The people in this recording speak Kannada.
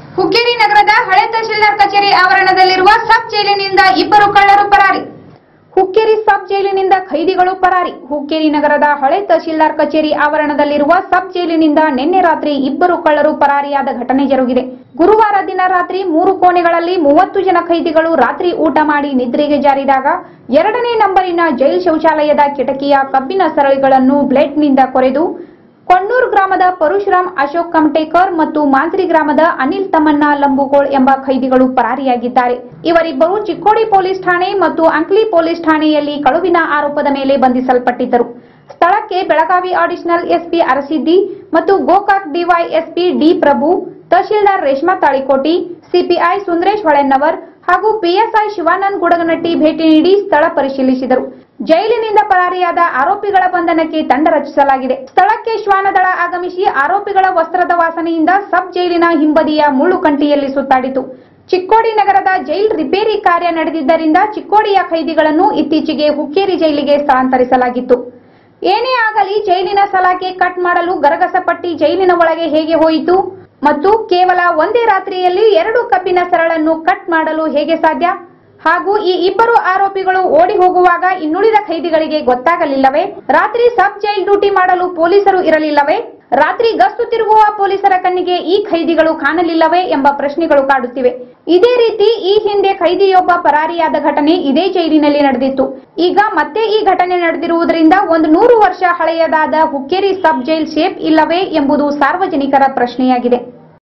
ಹುಕ್ಕೇರಿ ನಗರದ ಹಳೆ ತಹಶೀಲ್ದಾರ್ ಕಚೇರಿ ಆವರಣದಲ್ಲಿರುವ ಸಬ್ ಜೈಲಿನಿಂದ ಇಬ್ಬರು ಕಳ್ಳರು ಪರಾರಿ ಹುಕ್ಕೇರಿ ಸಬ್ ಜೈಲಿನಿಂದ ಖೈದಿಗಳು ಪರಾರಿ ಹುಕ್ಕೇರಿ ನಗರದ ಹಳೆ ತಹಶೀಲ್ದಾರ್ ಕಚೇರಿ ಆವರಣದಲ್ಲಿರುವ ಸಬ್ ಜೈಲಿನಿಂದ ನಿನ್ನೆ ರಾತ್ರಿ ಇಬ್ಬರು ಕಳ್ಳರು ಪರಾರಿಯಾದ ಘಟನೆ ಜರುಗಿದೆ ಗುರುವಾರ ದಿನ ರಾತ್ರಿ ಮೂರು ಕೋಣೆಗಳಲ್ಲಿ ಮೂವತ್ತು ಜನ ಖೈದಿಗಳು ರಾತ್ರಿ ಊಟ ಮಾಡಿ ನಿದ್ರೆಗೆ ಜಾರಿದಾಗ ಎರಡನೇ ನಂಬರಿನ ಜೈಲ್ ಶೌಚಾಲಯದ ಕಿಟಕಿಯ ಕಬ್ಬಿನ ಸರಳಿಗಳನ್ನು ಬ್ಲೇಡ್ನಿಂದ ಕೊರೆದು ಕೊಣ್ಣೂರು ಗ್ರಾಮದ ಪರಶುರಾಮ್ ಅಶೋಕ್ ಕಮಟೇಕರ್ ಮತ್ತು ಮಾಂತ್ರಿ ಗ್ರಾಮದ ಅನಿಲ್ ತಮ್ಮಣ್ಣ ಲಂಬುಗೋಳ್ ಎಂಬ ಖೈದಿಗಳು ಪರಾರಿಯಾಗಿದ್ದಾರೆ ಇವರಿಬ್ಬರು ಚಿಕ್ಕೋಡಿ ಪೊಲೀಸ್ ಠಾಣೆ ಮತ್ತು ಅಂಕ್ಲಿ ಪೊಲೀಸ್ ಠಾಣೆಯಲ್ಲಿ ಕಳುವಿನ ಆರೋಪದ ಮೇಲೆ ಬಂಧಿಸಲ್ಪಟ್ಟಿದ್ದರು ಸ್ಥಳಕ್ಕೆ ಬೆಳಗಾವಿ ಅಡಿಷನಲ್ ಎಸ್ಪಿ ಅರಸಿದ್ದಿ ಮತ್ತು ಗೋಕಾಕ್ ಡಿವೈಎಸ್ಪಿ ಡಿ ಪ್ರಭು ತಹಶೀಲ್ದಾರ್ ರೇಷ್ಮಾ ತಾಳಿಕೋಟಿ ಸಿಪಿಐ ಸುಂದರೇಶ್ ಹೊಳೆನ್ನವರ್ ಹಾಗೂ ಪಿಎಸ್ಐ ಶಿವಾನಂದ್ ಗುಡಗನಟ್ಟಿ ಭೇಟಿ ನೀಡಿ ಸ್ಥಳ ಪರಿಶೀಲಿಸಿದರು ಜೈಲಿನಿಂದ ಪರಾರಿಯಾದ ಆರೋಪಿಗಳ ಬಂಧನಕ್ಕೆ ತಂಡ ರಚಿಸಲಾಗಿದೆ ಸ್ಥಳಕ್ಕೆ ಶ್ವಾನದಳ ಆಗಮಿಸಿ ಆರೋಪಿಗಳ ವಸ್ತ್ರದ ವಾಸನೆಯಿಂದ ಸಬ್ ಜೈಲಿನ ಹಿಂಬದಿಯ ಮುಳ್ಳುಕಂಟಿಯಲ್ಲಿ ಸುತ್ತಾಡಿತು ಚಿಕ್ಕೋಡಿ ನಗರದ ಜೈಲ್ ರಿಪೇರಿ ಕಾರ್ಯ ನಡೆದಿದ್ದರಿಂದ ಚಿಕ್ಕೋಡಿಯ ಖೈದಿಗಳನ್ನು ಇತ್ತೀಚೆಗೆ ಹುಕ್ಕೇರಿ ಜೈಲಿಗೆ ಸ್ಥಳಾಂತರಿಸಲಾಗಿತ್ತು ಏನೇ ಆಗಲಿ ಜೈಲಿನ ಸಲಾಕೆ ಕಟ್ ಮಾಡಲು ಗರಗಸಪಟ್ಟಿ ಜೈಲಿನ ಒಳಗೆ ಹೇಗೆ ಹೋಯಿತು ಮತ್ತು ಕೇವಲ ಒಂದೇ ರಾತ್ರಿಯಲ್ಲಿ ಎರಡು ಕಬ್ಬಿನ ಸರಳನ್ನು ಕಟ್ ಮಾಡಲು ಹೇಗೆ ಸಾಧ್ಯ ಹಾಗೂ ಈ ಇಬ್ಬರು ಆರೋಪಿಗಳು ಓಡಿ ಹೋಗುವಾಗ ಇನ್ನುಳಿದ ಖೈದಿಗಳಿಗೆ ಗೊತ್ತಾಗಲಿಲ್ಲವೇ ರಾತ್ರಿ ಸಬ್ ಜೈಲ್ ಡ್ಯೂಟಿ ಮಾಡಲು ಪೊಲೀಸರು ಇರಲಿಲ್ಲವೇ ರಾತ್ರಿ ಗಸ್ತು ತಿರುಗುವ ಪೊಲೀಸರ ಕಣ್ಣಿಗೆ ಈ ಖೈದಿಗಳು ಕಾಣಲಿಲ್ಲವೇ ಎಂಬ ಪ್ರಶ್ನೆಗಳು ಕಾಡುತ್ತಿವೆ ಇದೇ ರೀತಿ ಈ ಹಿಂದೆ ಖೈದಿಯೊಬ್ಬ ಪರಾರಿಯಾದ ಘಟನೆ ಇದೇ ಜೈಲಿನಲ್ಲಿ ನಡೆದಿತ್ತು ಈಗ ಮತ್ತೆ ಈ ಘಟನೆ ನಡೆದಿರುವುದರಿಂದ ಒಂದು ನೂರು ವರ್ಷ ಹಳೆಯದಾದ ಹುಕ್ಕೇರಿ ಸಬ್ ಜೈಲ್ ಶೇಪ್ ಇಲ್ಲವೇ ಎಂಬುದು ಸಾರ್ವಜನಿಕರ ಪ್ರಶ್ನೆಯಾಗಿದೆ